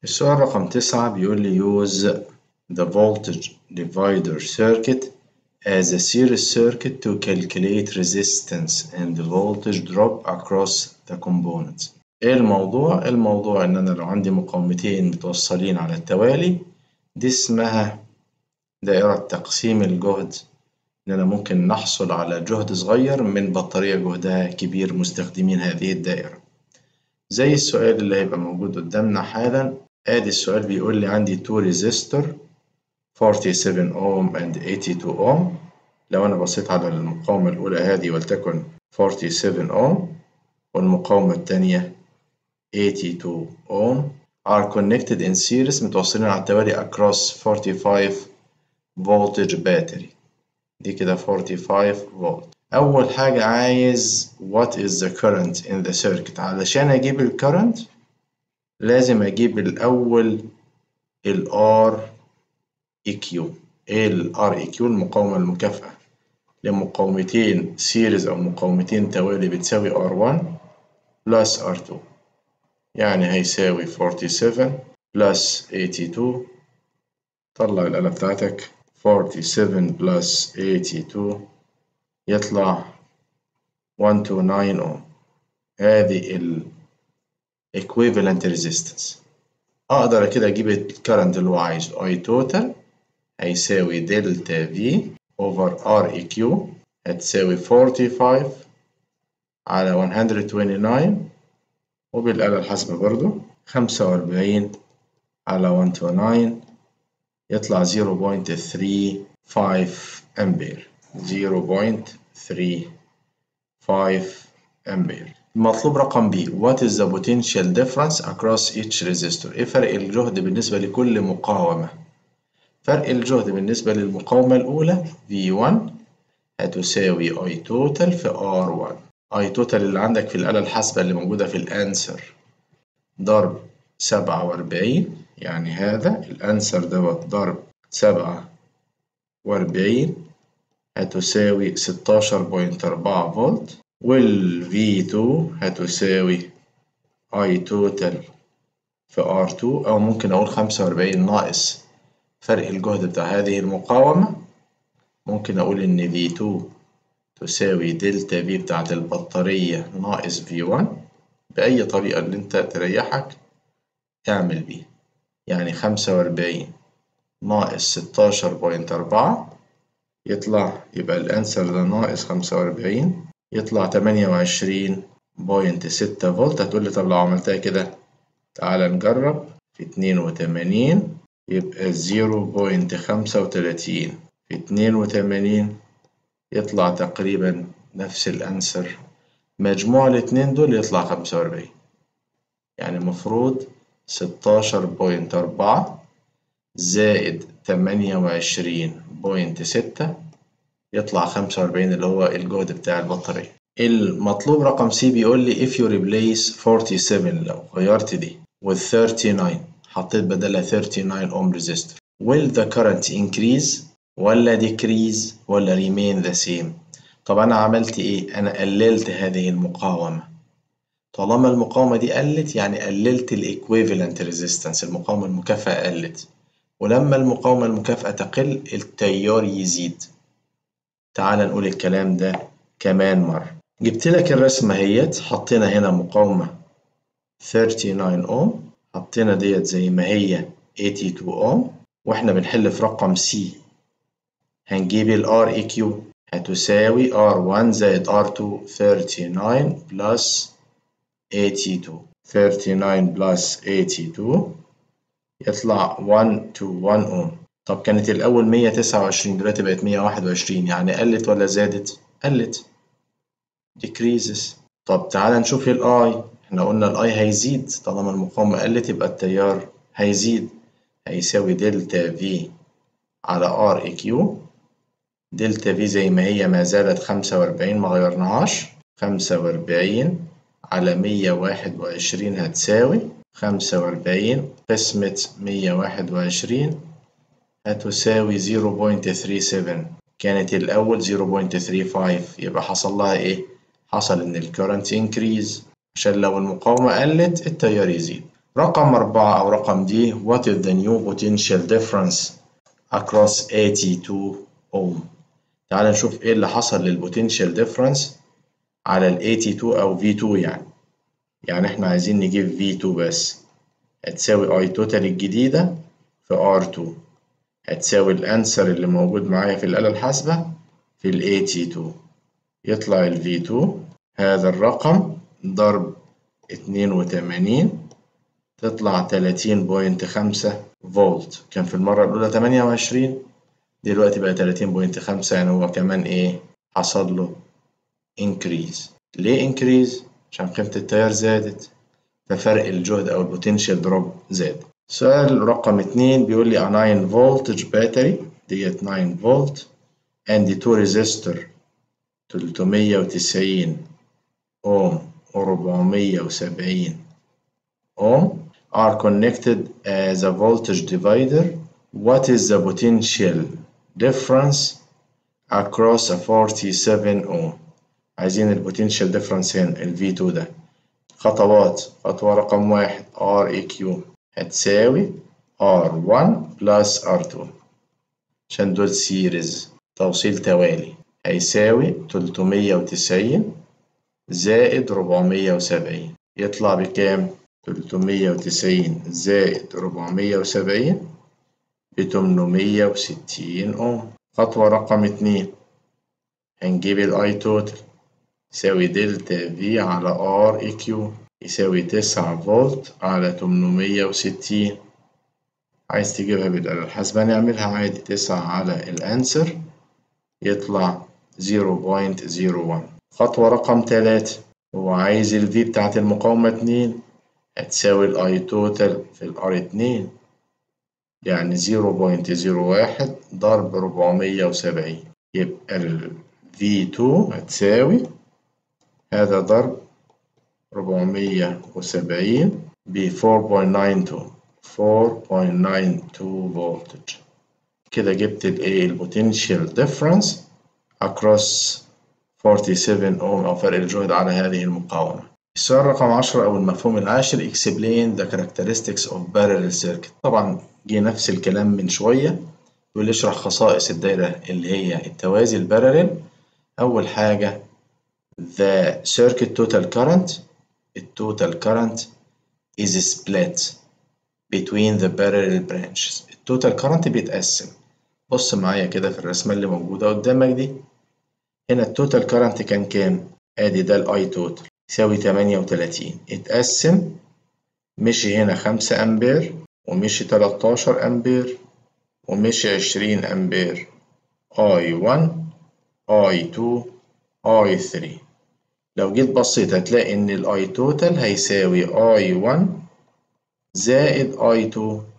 السؤال رقم تسعة بيقول لي use the voltage divider circuit as a series circuit to calculate resistance and the voltage drop across the components. ايه الموضوع؟ الموضوع ان انا لو عندي مقاومتين متوصلين على التوالي دي اسمها دائرة تقسيم الجهد ان انا ممكن نحصل على جهد صغير من بطارية جهدها كبير مستخدمين هذه الدائرة. زي السؤال اللي هيبقى موجود قدامنا حالا ادي السؤال بيقول لي عندي 2 ريزيستور 47 اوم and 82 اوم لو انا بصيت على المقاومة الاولى هذه ولتكن 47 اوم والمقاومة الثانية 82 اوم are connected in series متوصلين على التوالي across 45 voltage battery دي كده 45 فولت أول حاجة عايز what is the current in the circuit علشان أجيب ال current لازم أجيب الأول ال R EQ إيه ال R EQ المقاومة المكافئة لمقاومتين سيريز أو مقاومتين توالي بتساوي R1 plus R2 يعني هيساوي 47 plus 82 طلع الآلة بتاعتك 47 plus 82 يطلع 129 ohm هذه ال equivalent resistance أقدر كده أجيب الكرنت اللي هو عايزه I total هيساوي دلتا V over R EQ هتساوي 45 على 129 وبالآلة الحاسبة برضو 45 على 129 يطلع 0.35 أمبير 0.35 أمبير المطلوب رقم B What is the potential difference across each resistor إيه فرق الجهد بالنسبة لكل مقاومة فرق الجهد بالنسبة للمقاومة الأولى V1 هتساوي I total في R1 I total اللي عندك في الآلة الحاسبة اللي موجودة في الأنسر ضرب سبعة وأربعين يعني هذا الأنسر دوت ضرب سبعة وأربعين هتساوي ستاشر بوينت أربعة فولت وال V2 هتساوي I total في R2 أو ممكن أقول خمسة وأربعين ناقص فرق الجهد بتاع هذه المقاومة ممكن أقول إن V2 تساوي دلتا V بتاعت البطارية ناقص V1 بأي طريقة اللي أنت تريحك اعمل بيه يعني خمسة وأربعين ناقص ستاشر بوينت أربعة يطلع يبقى الأنسر ده ناقص خمسة وأربعين يطلع تمانية وعشرين بوينت ستة فولت هتقولي طب لو عملتها كده تعالى نجرب في اتنين وتمانين يبقى زيرو بوينت خمسة وتلاتين في اتنين وتمانين يطلع تقريبا نفس الأنسر مجموع الاتنين دول يطلع خمسة وأربعين يعني المفروض ستاشر بوينت أربعة زائد تمانية وعشرين بوينت ستة يطلع خمسة وأربعين اللي هو الجهد بتاع البطارية المطلوب رقم سي بيقول لي if you replace 47 لو غيرت دي with 39 حطيت بدلها 39 ohm resistor will the current increase ولا decrease ولا remain the same طب أنا عملت إيه؟ أنا قللت هذه المقاومة طالما المقاومة دي قلت يعني قللت ال equivalent resistance المقاومة المكافئة قلت ولما المقاومة المكافئة تقل التيار يزيد تعال نقول الكلام ده كمان مرة جبت لك الرسمة اهيت حطينا هنا مقاومة 39 اوم حطينا ديت زي ما هي 82 اوم واحنا بنحل في رقم سي هنجيب ال REQ هتساوي R1 زائد R2 39 بلس 82 39 بلس 82 يطلع 1 to 1 اوم طب كانت الأول 129 دلوقتي بقت 121 يعني قلت ولا زادت؟ قلت decreases طب تعالى نشوف الاي احنا قلنا الاي هيزيد طالما المقاومة قلت يبقى التيار هيزيد هيساوي دلتا في على ار اي كيو دلتا في زي ما هي ما زالت خمسة وأربعين ما غيرناهاش خمسة وأربعين على مية واحد وعشرين هتساوي خمسة وأربعين قسمة مية واحد وعشرين هتساوي زيرو بوينت ثري سفن كانت الأول زيرو بوينت ثري فايف يبقى حصل لها إيه؟ حصل إن الكورنت انكريز عشان لو المقاومة قلت التيار يزيد رقم أربعة أو رقم دي what is the new potential difference across 82 ohm تعال نشوف إيه اللي حصل للبوتنشال ديفرنس على ال 82 أو V2 يعني يعني إحنا عايزين نجيب V2 بس هتساوي I توتال الجديدة في R2 هتساوي الأنسر اللي موجود معايا في الآلة الحاسبة في ال 82 يطلع ال V2 هذا الرقم ضرب 82 تطلع 30.5 فولت كان في المرة الأولى 28 دلوقتي بقى 30.5 يعني هو كمان إيه حصل له increase ليه increase؟ عشان قيمة التيار زادت ففرق الجهد أو البوتنشال دروب زاد سؤال رقم اتنين بيقول لي 9 voltage battery ديت 9 فولت and 2 resistor 390 ohm و 470 ohm are connected as a voltage divider what is the potential difference across a 47 ohm عايزين البوتنشال ديفرنس هنا ال V2 ده خطوات خطوة رقم واحد REQ هتساوي R1 plus R2 عشان دول سيريز توصيل توالي هيساوي 390 زائد 470 يطلع بكام؟ 390 زائد 470 ب 860 أوم خطوة رقم اتنين هنجيب الاي توتال يساوي دلتا في على ار اي كيو يساوي تسعة فولت على تمنمية وستين عايز تجيبها بالآلة الحاسبة نعملها عادي تسعة على الأنسر يطلع زيرو بوينت زيرو وان خطوة رقم تلاتة هو عايز الفي بتاعت المقاومة اتنين هتساوي الاي توتال في الار اتنين يعني زيرو بوينت زيرو واحد ضرب ربعمية وسبعين يبقى ال V2 هتساوي هذا ضرب 470 ب 4.92 4.92 voltage كده جبت الايه البوتنشال ديفرنس across 47 اوم او فرق الجهد على هذه المقاومة السؤال رقم 10 او المفهوم العاشر explain the characteristics of parallel circuit طبعا جه نفس الكلام من شوية يقول اشرح خصائص الدايرة اللي هي التوازي البارلل أول حاجة the circuit total current total current is split between the parallel branches التوتال current بيتقسم بص معايا كده في الرسمة اللي موجودة قدامك دي هنا التوتال current كان كام؟ ادي ده الاي توتال يساوي 38 اتقسم مشي هنا 5 امبير ومشي 13 امبير ومشي 20 امبير اي 1 I2 I3 لو جيت بصيت هتلاقي إن ال I توتال هيساوي I1 زائد I2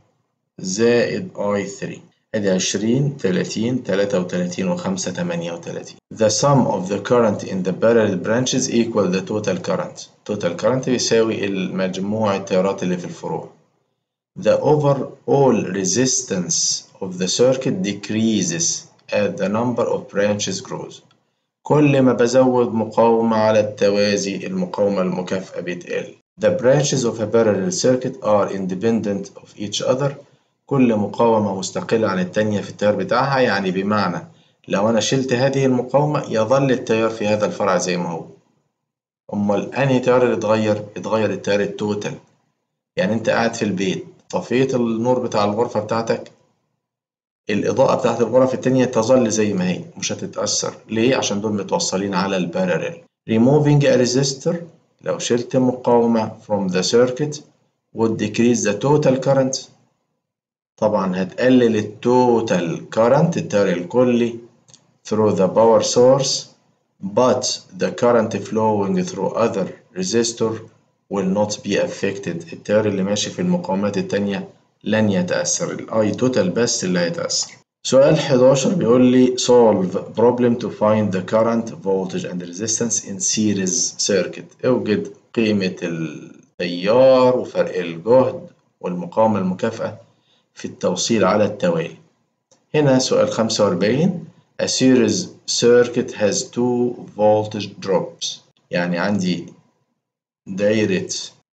زائد I3 أدي 20 30 33 و 5 38 The sum of the current in the parallel branches equal the total current total current بيساوي المجموع التيارات اللي في الفروع The overall resistance of the circuit decreases as the number of branches grows كل ما بزود مقاومة على التوازي المقاومة المكافئة بتقل The branches of a parallel circuit are independent of each other كل مقاومة مستقلة عن التانية في التيار بتاعها يعني بمعنى لو أنا شلت هذه المقاومة يظل التيار في هذا الفرع زي ما هو أمال أنهي تيار اللي اتغير؟ اتغير التيار التوتال يعني أنت قاعد في البيت طفيت النور بتاع الغرفة بتاعتك الإضاءة بتاعت الغرف التانية تظل زي ما هي مش هتتأثر ليه؟ عشان دول متوصلين على الباراليل removing a resistor لو شلت مقاومة from the circuit would decrease the total current طبعا هتقلل التوتال current التيار الكلي through the power source but the current flowing through other resistor will not be affected التيار اللي ماشي في المقاومات التانية لن يتأثر الاي توتال بس اللي هيتأثر سؤال 11 بيقول لي solve problem to find the current voltage and resistance in series circuit اوجد قيمة التيار وفرق الجهد والمقاومة المكافئة في التوصيل على التوالي هنا سؤال 45 A series circuit has two voltage drops يعني عندي دايرة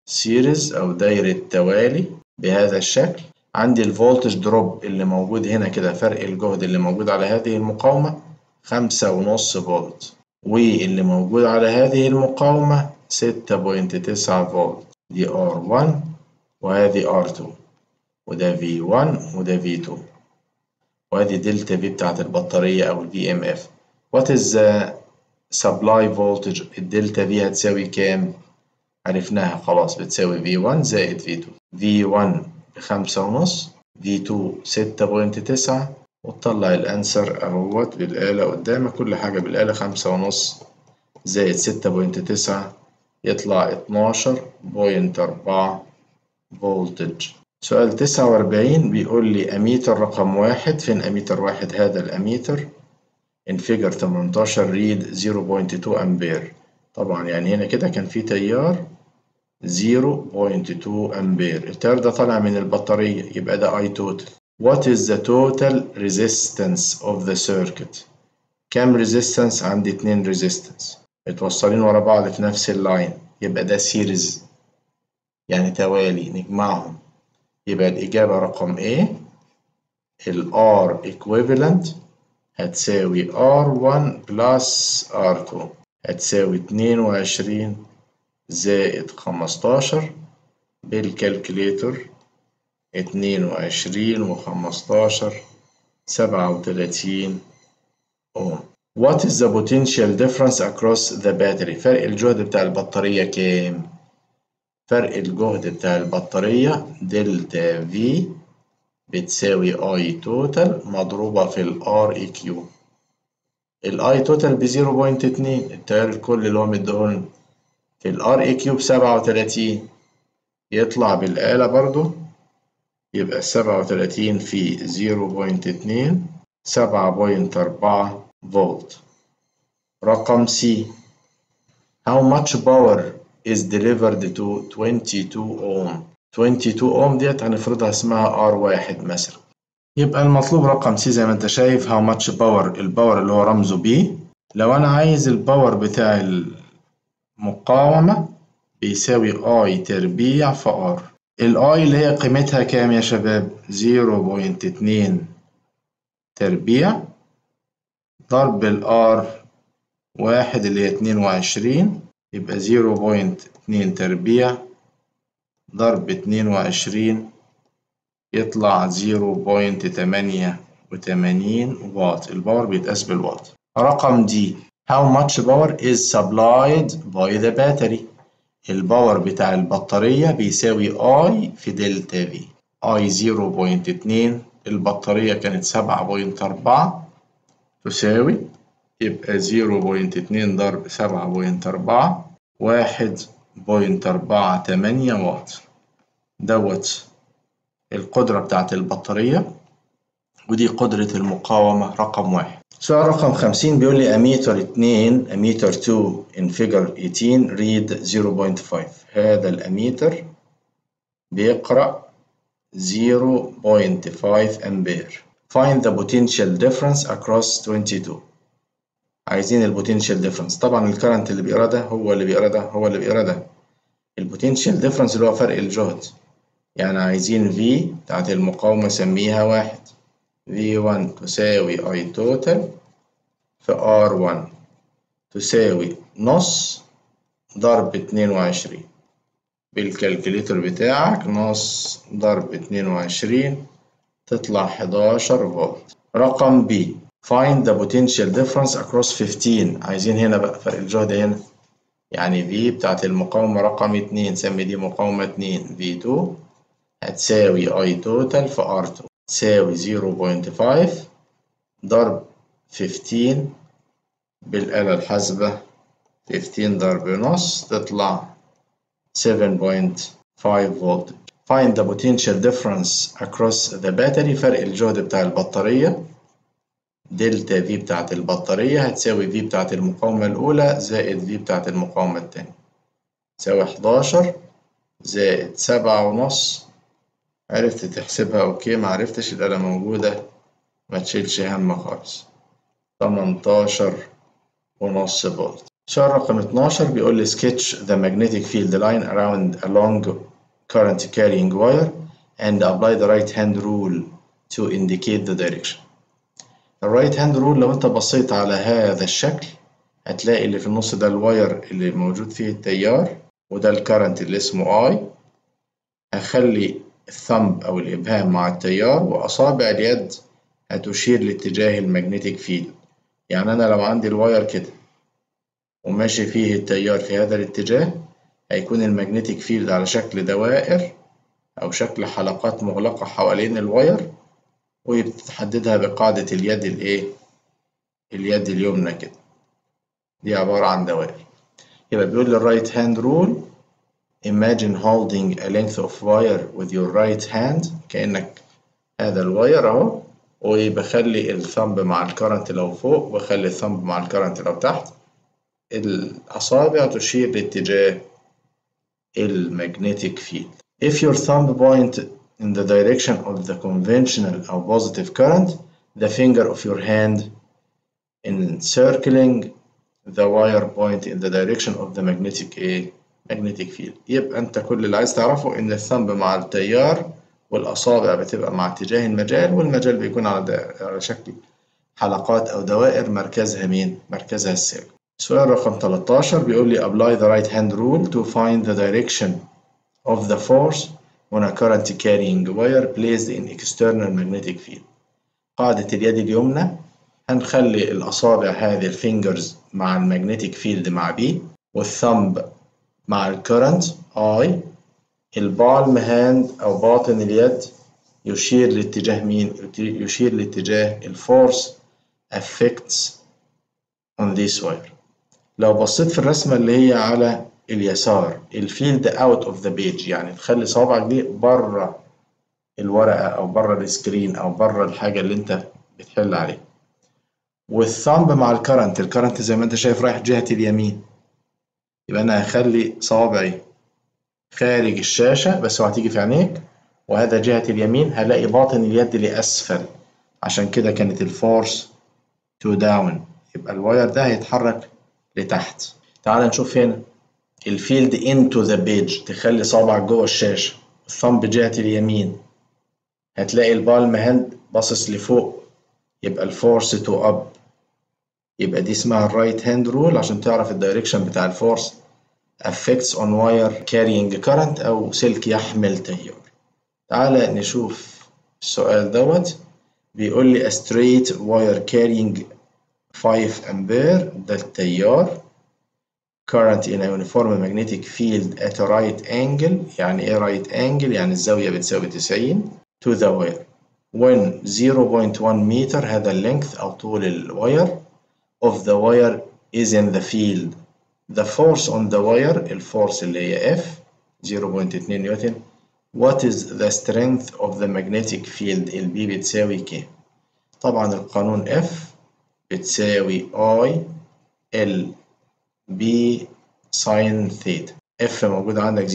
سيريز أو دايرة توالي بهذا الشكل عندي الفولتج دروب اللي موجود هنا كده فرق الجهد اللي موجود على هذه المقاومة خمسة ونص فولت واللي موجود على هذه المقاومة ستة بوينت تسعة فولت دي R1 وهذه R2 وده V1 وده V2 وهذه دلتا V بتاعت البطارية أو ال VMF What is the supply voltage الدلتا V هتساوي كام؟ عرفناها خلاص بتساوي V1 زائد V2 V1 بخمسة ونص V2 ستة بوينت تسعة وتطلع الأنسر أهوت بالآلة قدامك كل حاجة بالآلة خمسة ونص زائد ستة بوينت تسعة يطلع اتناشر بوينت أربعة فولتج سؤال تسعة وأربعين بيقول لي أميتر رقم واحد فين أميتر واحد هذا الأميتر in figure 18 read 0.2 أمبير طبعا يعني هنا كده كان في تيار 0.2 أمبير التيار ده طالع من البطارية يبقى ده I total What is the total resistance of the circuit كام resistance عندي اتنين resistance متوصلين ورا بعض في نفس اللاين يبقى ده series يعني توالي نجمعهم يبقى الإجابة رقم A ال R equivalent هتساوي R1 plus R2 هتساوي اتنين وعشرين زائد خمستاشر بالكالكوليتر اتنين وعشرين وخمستاشر سبعة وتلاتين أوم What is the potential difference across the battery فرق الجهد بتاع البطارية كام؟ فرق الجهد بتاع البطارية دلتا V بتساوي I total مضروبة في ال REQ ال I total ب 0.2 التيار الكلي اللي هو مديهولنا في ال REQ بسبعة وتلاتين يطلع بالآلة برضو يبقى سبعة وتلاتين في زيرو بوينت اتنين سبعة بوينت أربعة فولت رقم C How much power is delivered to 22 ohm 22 ohm ديت هنفرضها اسمها R1 مثلا يبقى المطلوب رقم C زي ما انت شايف how much power الباور اللي هو رمزه B لو انا عايز الباور بتاع المقاومة بيساوي I تربيع في R ال I اللي هي قيمتها كام يا شباب 0.2 تربيع ضرب ال R واحد اللي هي اتنين وعشرين يبقى 0.2 تربيع ضرب اتنين وعشرين يطلع 0.88 واط الباور بيتقاس بالواط رقم دي How much power is supplied by the battery الباور بتاع البطارية بيساوي I في دلتا V I 0.2 البطارية كانت 7.4 تساوي يبقى 0.2 ضرب 7.4 واحد بوينت أربعة تمانية واط دوت القدرة بتاعت البطارية ودي قدرة المقاومة رقم واحد سؤال رقم خمسين بيقول لي أميتر اتنين أميتر 2 in figure 18 read 0.5 هذا الأميتر بيقرأ 0.5 أمبير find the potential difference across 22 عايزين البوتنشال ديفرنس طبعا الكرنت اللي بيقرا ده هو اللي بيقرا ده هو اللي بيقرا ده البوتنشال ديفرنس اللي هو فرق الجهد يعني عايزين V بتاعت المقاومة سميها واحد V1 تساوي I total في R1 تساوي نص ضرب اتنين وعشرين بالكالكوليتر بتاعك نص ضرب اتنين وعشرين تطلع حداشر فولت رقم B find the potential difference across 15 عايزين هنا بقى فرق الجهد هنا يعني V بتاعت المقاومة رقم اتنين سمي دي مقاومة اتنين V2 هتساوي I total في R2 تساوي 0.5 ضرب 15 بالآلة الحاسبة 15 ضرب نص تطلع 7.5 فولت find the potential difference across the battery فرق الجهد بتاع البطارية دلتا في بتاعت البطارية هتساوي في بتاعت المقاومة الأولى زائد في بتاعت المقاومة التانية تساوي حداشر زائد سبعة ونص عرفت تحسبها أوكي معرفتش الآلة موجودة متشيلش هم خالص تمنتاشر ونص فولت سؤال رقم 12 بيقول لي sketch the magnetic field line around a long current carrying wire and apply the right hand rule to indicate the direction. الرايت هاند رول لو انت بصيت على هذا الشكل هتلاقي اللي في النص ده الواير اللي موجود فيه التيار وده الكرنت اللي اسمه اي هخلي الثمب او الابهام مع التيار واصابع اليد هتشير لاتجاه المagnetic فيلد يعني انا لو عندي الواير كده وماشي فيه التيار في هذا الاتجاه هيكون المagnetic فيلد على شكل دوائر أو شكل حلقات مغلقة حوالين الواير وبتحددها بقاعدة اليد الإيه؟ اليد اليمنى كده دي عبارة عن دوائر يبقى بيقول لي الرايت هاند رول imagine holding a length of wire with your right hand كأنك هذا الواير أهو وبخلي الثمب مع الكرنت لو فوق وبخلي الثمب مع الكرنت لو تحت الأصابع تشير لاتجاه المagnetic field. If your thumb point in the direction of the conventional or positive current, the finger of your hand encircling the wire point in the direction of the magnetic a magnetic field. يبقى أنت كل اللي عايز تعرفه إن الثمب مع التيار والأصابع بتبقى مع اتجاه المجال والمجال بيكون على على شكل حلقات أو دوائر مركزها مين؟ مركزها السالب. سؤال رقم 13 بيقول لي apply the right hand rule to find the direction of the force on a current carrying wire placed in external magnetic field. قاعدة اليد اليمنى هنخلي الأصابع هذه الفينجرز مع المagnetic field مع B والثمب مع الكرنت I البالم هاند أو باطن اليد يشير لاتجاه مين؟ يشير لاتجاه الفورس affects on this wire. لو بصيت في الرسمة اللي هي على اليسار الفيلد اوت اوف ذا بيج يعني تخلي صوابعك دي بره الورقة أو بره السكرين أو بره الحاجة اللي أنت بتحل عليها. والثامب مع الكرنت الكرنت زي ما أنت شايف رايح جهة اليمين يبقى أنا هخلي صوابعي خارج الشاشة بس هو هتيجي في عينيك وهذا جهة اليمين هلاقي باطن اليد لأسفل عشان كده كانت الفورس تو داون يبقى الواير ده هيتحرك لتحت تعال نشوف هنا الفيلد انتو ذا بيج تخلي صابعك جوه الشاشة الثumb جهة اليمين هتلاقي البالم هاند باصص لفوق يبقى الفورس تو اب يبقى دي اسمها الرايت هاند رول عشان تعرف الدايركشن بتاع الفورس affects on wire carrying current أو سلك يحمل تيار تعالى نشوف السؤال دوت بيقول لي a straight wire carrying 5 أمبير ده التيار current in a uniform magnetic field at a right angle يعني ايه right angle يعني الزاوية بتساوي 90 to the wire when 0.1 meter هذا اللينث أو طول الواير of the wire is in the field the force on the wire الفورس اللي هي F 0.2 نيوتن what is the strength of the magnetic field ال B بتساوي K طبعا القانون F بتساوي I ال B ساين ثيتا F موجود عندك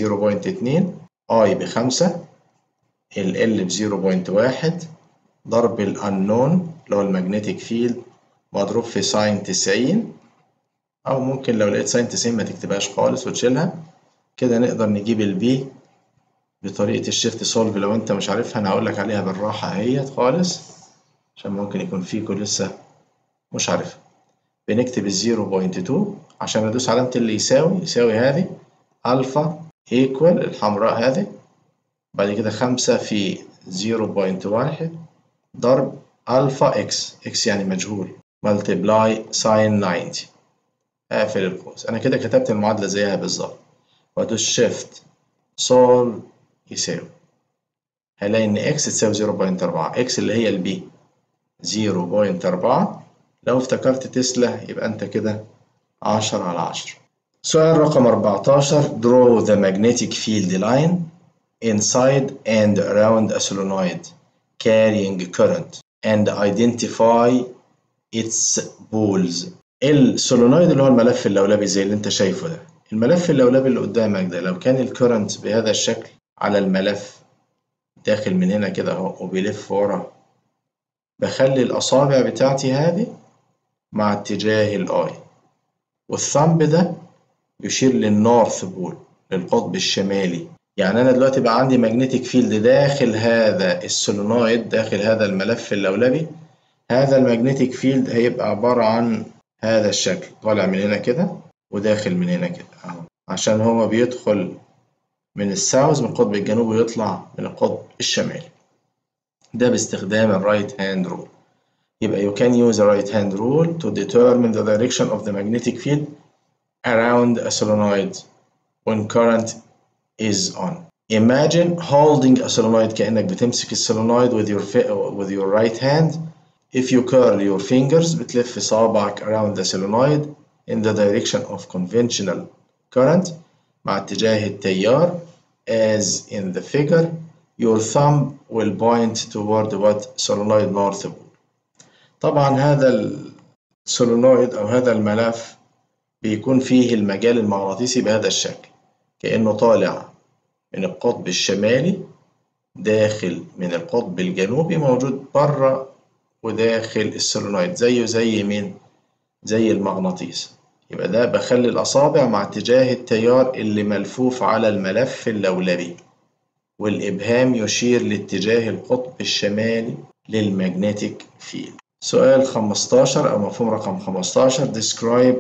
0.2 I بخمسة ال L بزيرو بوينت واحد ضرب الأنون اللي هو المagnetic فيلد مضروب في ساين تسعين أو ممكن لو لقيت ساين تسعين ما تكتبهاش خالص وتشيلها كده نقدر نجيب البي بطريقة الشيفت سولف لو أنت مش عارفها أنا هقولك عليها بالراحة اهيت خالص عشان ممكن يكون فيكوا لسه مش عارفها بنكتب الزيرو بوينت تو عشان أدوس علامة اللي يساوي يساوي هذه ألفا إيكوال الحمراء هذه بعد كده خمسة في زيرو بوينت واحد ضرب ألفا إكس إكس يعني مجهول ملتبلاي ساين 90 أقفل القوس أنا كده كتبت المعادلة زيها بالظبط وأدوس شيفت سول يساوي هلاقي إن إكس تساوي زيرو بوينت أربعة إكس اللي هي البي زيرو بوينت أربعة لو افتكرت تسلا يبقى أنت كده عشرة على عشرة سؤال رقم 14 draw the magnetic field line inside and around a solenoid carrying current and identify its poles السولونويد اللي هو الملف اللولبي زي اللي انت شايفه ده الملف اللولبي اللي قدامك ده لو كان الكرنت بهذا الشكل على الملف داخل من هنا كده اهو وبيلف ورا بخلي الأصابع بتاعتي هذه مع اتجاه الآي والثامب ده يشير للنورث بول للقطب الشمالي يعني أنا دلوقتي بقى عندي ماجنتيك فيلد داخل هذا السولينويد داخل هذا الملف اللولبي هذا الماجنتيك فيلد هيبقى عبارة عن هذا الشكل طالع من هنا كده وداخل من هنا كده أهو عشان هو بيدخل من الساوث من القطب الجنوبي ويطلع من القطب الشمالي ده باستخدام الرايت هاند رول يبقى you can use a right hand rule to determine the direction of the magnetic field around a solenoid when current is on. Imagine holding a solenoid كأنك بتمسك السولينويد with your with your right hand. If you curl your fingers بتلف صابعك around the solenoid in the direction of conventional current مع اتجاه التيار as in the figure your thumb will point toward what solenoid north pole. طبعا هذا السولينويد أو هذا الملف بيكون فيه المجال المغناطيسي بهذا الشكل كأنه طالع من القطب الشمالي داخل من القطب الجنوبي موجود بره وداخل السولينويد زيه زي مين؟ زي المغناطيس يبقى ده بخلي الأصابع مع اتجاه التيار اللي ملفوف على الملف اللولبي والإبهام يشير لاتجاه القطب الشمالي للمagnetic field سؤال 15 أو مفهوم رقم 15 describe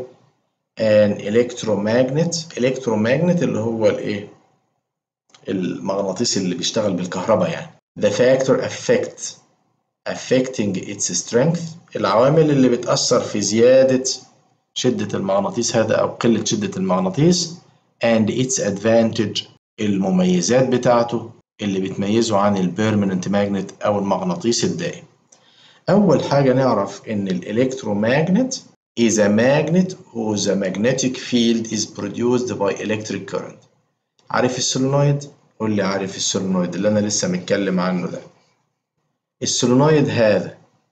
an electromagnet electromagnet اللي هو الإيه؟ المغناطيس اللي بيشتغل بالكهرباء يعني the factor affect affecting its strength العوامل اللي بتأثر في زيادة شدة المغناطيس هذا أو قلة شدة المغناطيس and its advantage المميزات بتاعته اللي بتميزه عن البيرمننت ماجنت أو المغناطيس الدائم أول حاجة نعرف إن الإلكترومagnet is a magnet whose magnetic field is produced by electric current عارف السولينويد؟ قول لي عارف السولينويد اللي أنا لسه متكلم عنه ده السولينويد هذا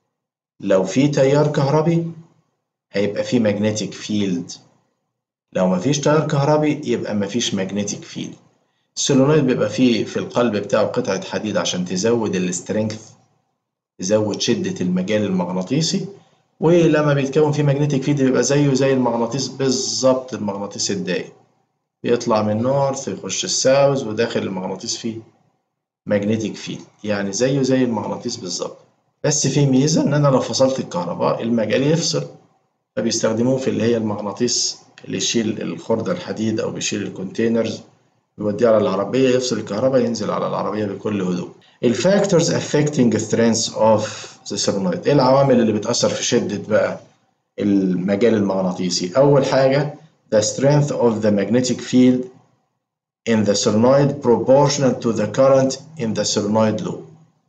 لو في تيار كهربي هيبقى فيه magnetic field لو مفيش تيار كهربي يبقى مفيش magnetic field السولينويد بيبقى فيه في القلب بتاعه قطعة حديد عشان تزود السترينث تزود شدة المجال المغناطيسي ولما بيتكون فيه magnetic field بيبقى زيه زي المغناطيس بالظبط المغناطيس الدائم بيطلع من النورث يخش الساوث وداخل المغناطيس فيه magnetic field يعني زيه زي المغناطيس بالظبط بس في ميزة إن أنا لو فصلت الكهرباء المجال يفصل فبيستخدموه في اللي هي المغناطيس اللي يشيل الخردة الحديد أو بيشيل الكونتينرز يوديه على العربية يفصل الكهرباء ينزل على العربية بكل هدوء. الفاكتورز affecting the strength of the solenoid إيه العوامل اللي بتأثر في شدة بقى المجال المغناطيسي؟ أول حاجة the strength of the magnetic field in the solenoid proportional to the current in the solenoid loop.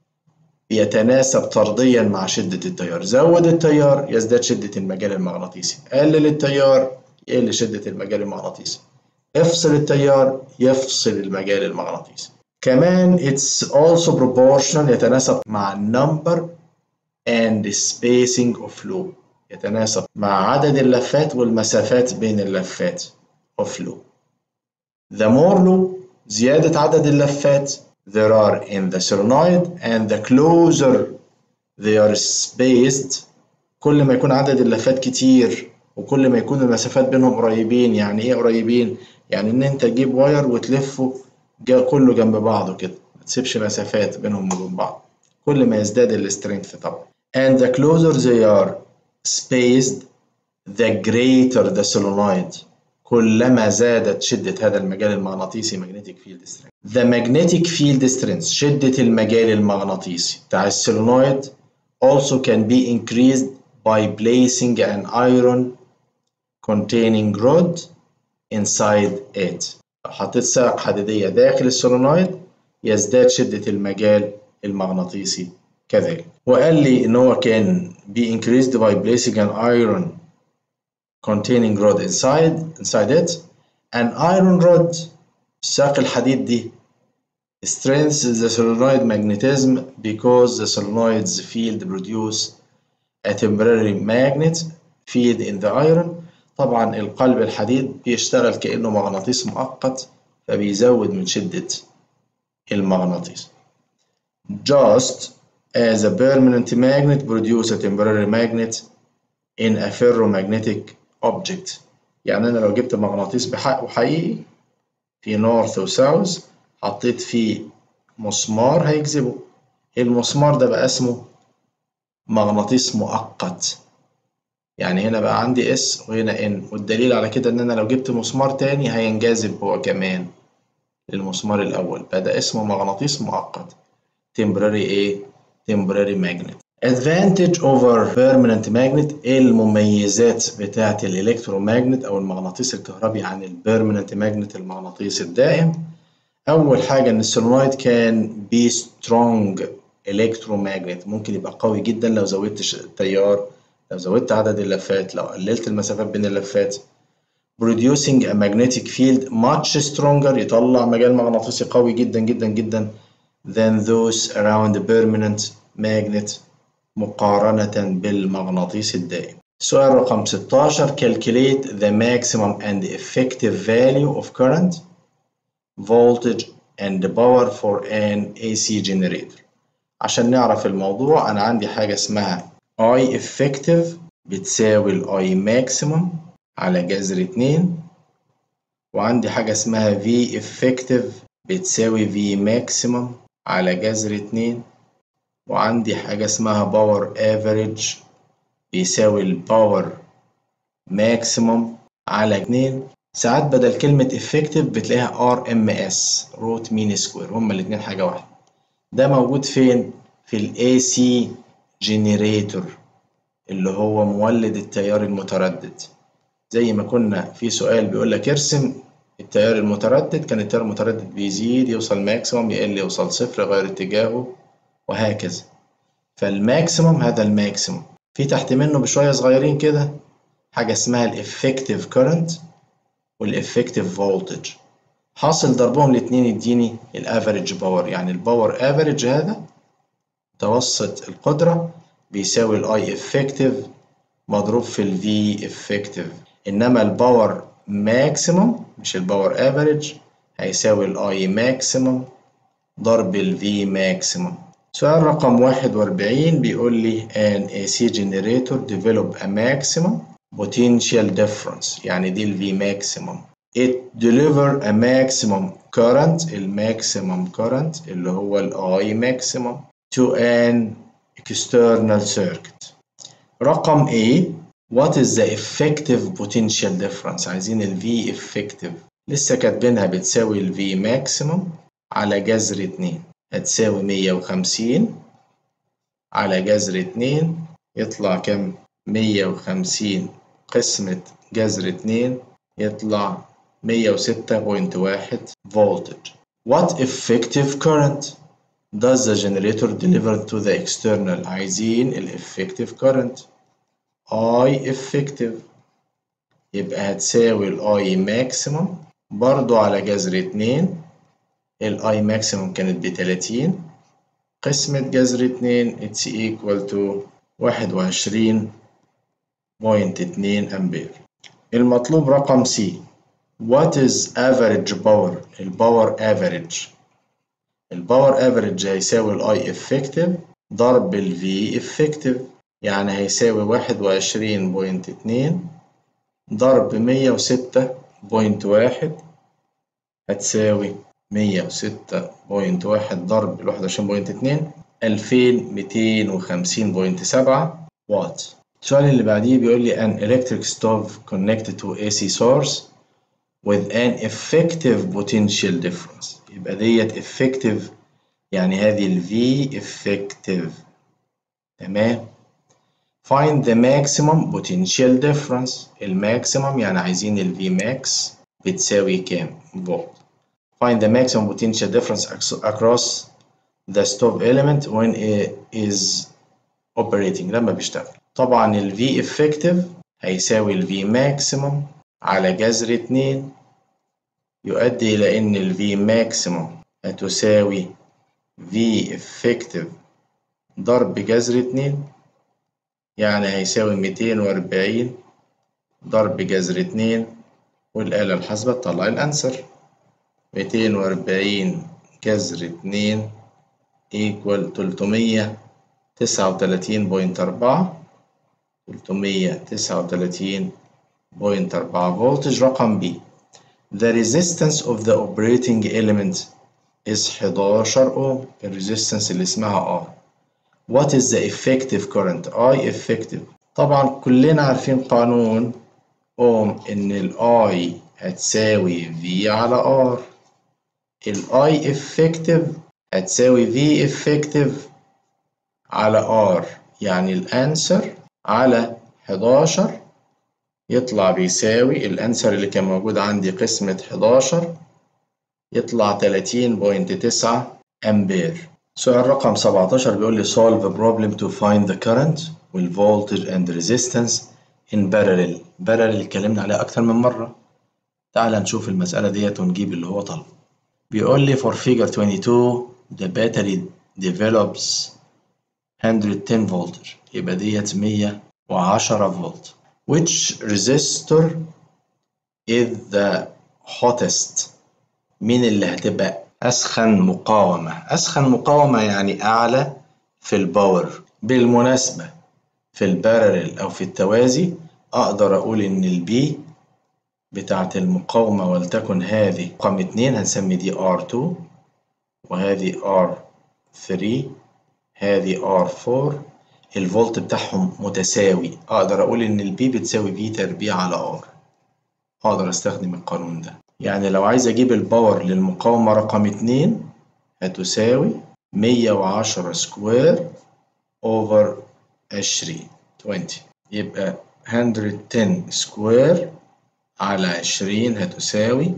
بيتناسب طرديا مع شدة التيار زود التيار يزداد شدة المجال المغناطيسي قلل التيار يقل شدة المجال المغناطيسي افصل التيار يفصل المجال المغناطيسي كمان it's also proportional يتناسب مع number and spacing of loop يتناسب مع عدد اللفات والمسافات بين اللفات of loop the more loop زيادة عدد اللفات there are in the solenoid and the closer they are spaced كل ما يكون عدد اللفات كتير وكل ما يكون المسافات بينهم قريبين يعني ايه قريبين يعني ان انت تجيب واير وتلفه كله جنب بعضه كده ما تسيبش مسافات بينهم وبين بعض كل ما يزداد السترينث طبعا and the closer they are spaced the greater the solenoid كلما زادت شدة هذا المجال المغناطيسي magnetic field strength. The magnetic field strength شدة المجال المغناطيسي بتاع السولينويد also can be increased by placing an iron containing rod inside it. لو حطيت ساق حديدية داخل السولينويد يزداد شدة المجال المغناطيسي كذلك. وقال لي إن هو can be increased by placing an iron containing rod inside inside it an iron rod ساق الحديد دي strengthens the solenoid magnetism because the solenoid's field produce a temporary magnet field in the iron طبعا القلب الحديد بيشتغل كأنه مغناطيس مؤقت فبيزود من شدة المغناطيس just as a permanent magnet produce a temporary magnet in a ferromagnetic object يعني أنا لو جبت مغناطيس بحق وحقيقي في نورث وساوث حطيت فيه مسمار هيجذبه المسمار ده بقى اسمه مغناطيس مؤقت يعني هنا بقى عندي اس وهنا ان والدليل على كده ان انا لو جبت مسمار تاني هينجذب هو كمان للمسمار الاول بقى ده اسمه مغناطيس مؤقت temporary ايه temporary magnet advantage over permanent magnet ايه المميزات بتاعه الالكترومagnet او المغناطيس الكهربي عن البيرمننت ماجنت المغناطيس الدائم اول حاجه ان السولنويد كان بي سترونج الكترومagnet ممكن يبقى قوي جدا لو زودت التيار لو زودت عدد اللفات لو قللت المسافات بين اللفات producing a magnetic field much stronger يطلع مجال مغناطيسي قوي جدا جدا جدا than those around the permanent magnet مقارنة بالمغناطيس الدائم. سؤال رقم 16 calculate the maximum and effective value of current, voltage and power for an AC generator. عشان نعرف الموضوع أنا عندي حاجة اسمها I effective بتساوي ال I maximum على جذر 2 وعندي حاجة اسمها V effective بتساوي V maximum على جذر 2 وعندي حاجة اسمها باور افريج بيساوي الباور ماكسيموم على 2 ساعات بدل كلمة effective بتلاقيها ار ام اس روت مين سكوير هما الاتنين حاجة واحدة ده موجود فين؟ في الاي سي جنريتور اللي هو مولد التيار المتردد زي ما كنا في سؤال بيقول لك ارسم التيار المتردد كان التيار المتردد بيزيد يوصل ماكسيموم يقل يوصل صفر يغير اتجاهه وهكذا فالماكسيموم هذا الماكسيموم في تحت منه بشوية صغيرين كده حاجة اسمها الافكتيف كورنت والافكتيف فولتج حاصل ضربهم الاتنين يديني الافريج باور يعني الباور افريج هذا متوسط القدرة بيساوي الاي افكتيف مضروب في الفي افكتيف انما الباور ماكسيموم مش الباور افريج هيساوي الاي ماكسيموم ضرب الفي ماكسيموم سؤال رقم 41 بيقول لي an AC generator develop a maximum potential difference يعني دي ال V maximum it deliver a maximum current ال maximum current اللي هو ال I maximum to an external circuit رقم A what is the effective potential difference عايزين ال V effective لسه كاتبينها بتساوي ال V maximum على جذر 2 هتساوي مية وخمسين على جذر اتنين يطلع كام؟ مية وخمسين قسمة جذر اتنين يطلع مية وستة بوينت واحد voltage. What effective current does the generator deliver to the external؟ عايزين ال effective current. I effective يبقى هتساوي ال I maximum برضو على جذر اتنين الاي ماكسيموم كانت بتلاتين قسمة جذر اتنين اتس ايكوال تو واحد وعشرين بوينت اتنين أمبير المطلوب رقم سي What is average power الباور average الباور average هيساوي الاي effective ضرب الفي effective يعني هيساوي واحد وعشرين بوينت اتنين ضرب مية وستة بوينت واحد هتساوي مية وستة بوينت واحد ضرب الواحد وعشرين بوينت اتنين ألفين ميتين وخمسين بوينت سبعة وات السؤال اللي بعديه بيقول لي an electric stove connected to AC source with an effective potential difference يبقى ديت effective يعني هذه ال V effective تمام find the maximum potential difference الماكسيمم يعني عايزين ال V max بتساوي كام فولت find the maximum potential difference across the stove element when it is operating لما بيشتغل طبعا ال V effective هيساوي ال V maximum على جذر اتنين يؤدي إلى إن ال V maximum هتساوي V effective ضرب جذر اتنين يعني هيساوي ميتين وأربعين ضرب جذر اتنين والآلة الحاسبة تطلع الأنسر ميتين وأربعين جذر اتنين equal تلتمية تسعة وتلاتين بوينت أربعة تلتمية تسعة وتلاتين بوينت أربعة فولتج رقم B The resistance of the operating element is 11 ohm الريزيستنس اللي اسمها R What is the effective current I effective طبعا كلنا عارفين قانون اوم ان ال I هتساوي V على R ال I effective هتساوي V effective على R يعني الانسر على 11 يطلع بيساوي الانسر اللي كان موجود عندي قسمة 11 يطلع 30.9 امبير سؤال رقم 17 بيقول لي solve a problem to find the current والvoltage and resistance in parallel parallel اتكلمنا عليها أكتر من مرة تعال نشوف المسألة ديت ونجيب اللي هو طلبه بيقول لي for figure 22 the battery develops 110 voltage يبقى ديت 110 فولت which resistor is the hottest مين اللي هتبقى أسخن مقاومة أسخن مقاومة يعني أعلى في الباور بالمناسبة في البارلل أو في التوازي أقدر أقول إن البي بتاعة المقاومة ولتكن هذه رقم اتنين هنسمي دي R2 وهذه R3 هذه R4 الفولت بتاعهم متساوي أقدر أقول إن البي بتساوي في تربيع على R أقدر أستخدم القانون ده يعني لو عايز أجيب الباور للمقاومة رقم اتنين هتساوي مية وعشرة سكوير أوفر عشرين 20 يبقى 110 سكوير على عشرين هتساوي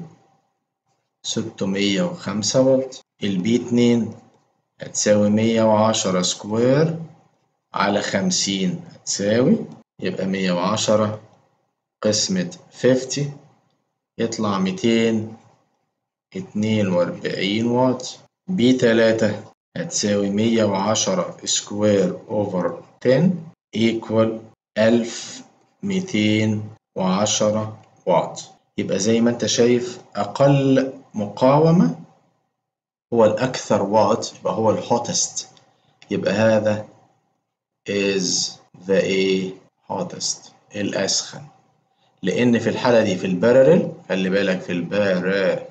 ستمية وخمسة فولت البي اتنين هتساوي مية وعشرة سكوير على خمسين هتساوي يبقى مية وعشرة قسمة 50 يطلع ميتين اتنين وأربعين واط بي تلاتة هتساوي مية وعشرة سكوير أوفر تن إيكوال ألف ميتين وعشرة واط يبقى زي ما أنت شايف أقل مقاومة هو الأكثر واط يبقى هو الهوتست يبقى هذا is the A hottest الأسخن لأن في الحالة دي في البارلل خلي بالك في البارلل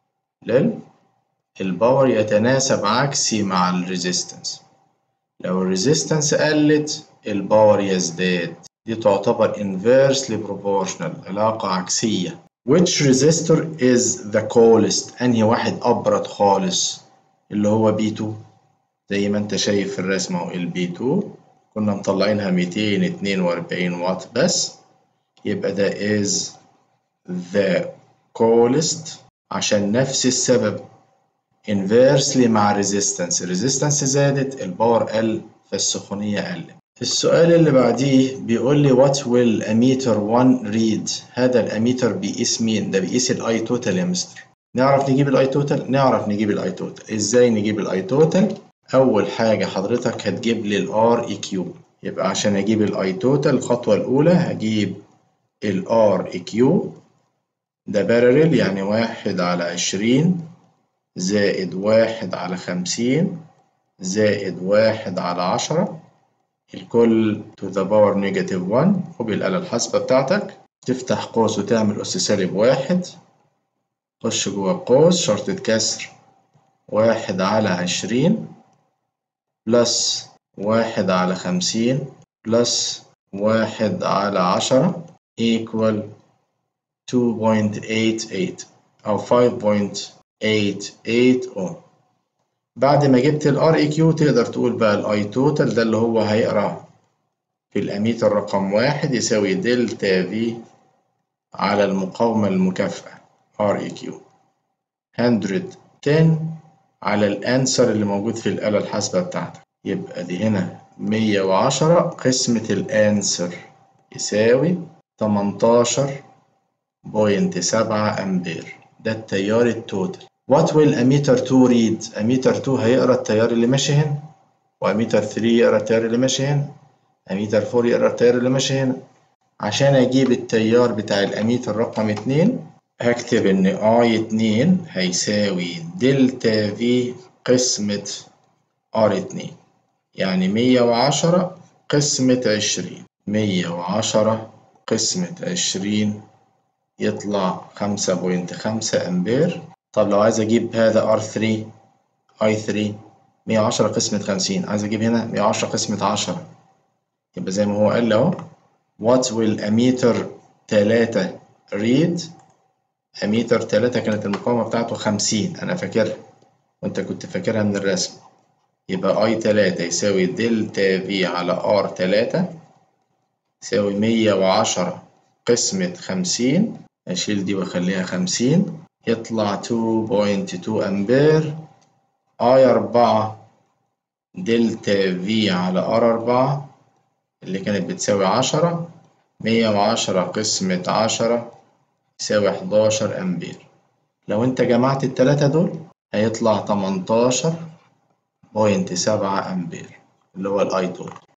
الباور يتناسب عكسي مع الريزيستنس لو الريزيستنس قلت الباور يزداد دي تعتبر inversely proportional علاقة عكسية which resistor is the coolest أنهي واحد أبرد خالص اللي هو B2 زي ما انت شايف في الرسمة اهو ال B2 كنا مطلعينها 242 واط بس يبقى ده is the coolest عشان نفس السبب inversely مع resistance resistance زادت الباور قل فالسخونية قلت السؤال اللي بعديه بيقول لي what will ammeter 1 read هذا الاميتر بيقيس مين ده بيقيس الاي توتال يا مستر نعرف نجيب الاي توتال نعرف نجيب الاي توتال ازاي نجيب الاي توتال اول حاجه حضرتك هتجيب لي الار اي كيو يبقى عشان اجيب الاي توتال الخطوه الاولى هجيب الار اي كيو ده بارلل يعني واحد على عشرين زائد واحد على خمسين زائد واحد على عشرة الكل to the power negative 1 وبالآلة الحاسبة بتاعتك تفتح قوس وتعمل أس سالب واحد خش جوه القوس شرطة كسر واحد على عشرين بلس واحد على خمسين بلس واحد على عشرة equal 2.88 أو 5.88 أوم بعد ما جبت ال REQ تقدر تقول بقى ال I total ده اللي هو هيقرا في الأميتر رقم واحد يساوي دلتا في على المقاومة المكافئة REQ 110 على الأنسر اللي موجود في الآلة الحاسبة بتاعتك يبقى دي هنا 110 قسمة الأنسر يساوي 18.7 أمبير ده التيار التوتال What will ammeter 2 read؟ ammeter 2 هيقرا التيار اللي ماشي هنا واميتر 3 يقرا التيار اللي ماشي هنا اميتر 4 يقرا التيار اللي ماشي هنا عشان اجيب التيار بتاع الاميتر رقم 2 هكتب ان اي 2 هيساوي دلتا في قسمة ار 2 يعني 110 قسمة 20 110 قسمة عشرين يطلع خمسة بوينت خمسة أمبير طب لو عايز أجيب هذا R3 I3 مية وعشرة قسمة خمسين عايز أجيب هنا مية وعشرة قسمة عشرة يبقى زي ما هو قال أهو What will أميتر تلاتة read أميتر تلاتة كانت المقاومة بتاعته خمسين أنا فاكرها وأنت كنت فاكرها من الرسم يبقى أي تلاتة يساوي دلتا في على ار تلاتة يساوي مية وعشرة قسمة خمسين أشيل دي وأخليها خمسين يطلع 2.2 أمبير أي أربعة دلتا في على ار أربعة اللي كانت بتساوي عشرة مية وعشرة قسمة عشرة يساوي حداشر أمبير لو أنت جمعت التلاتة دول هيطلع تمنتاشر بوينت سبعة أمبير اللي هو الأي دول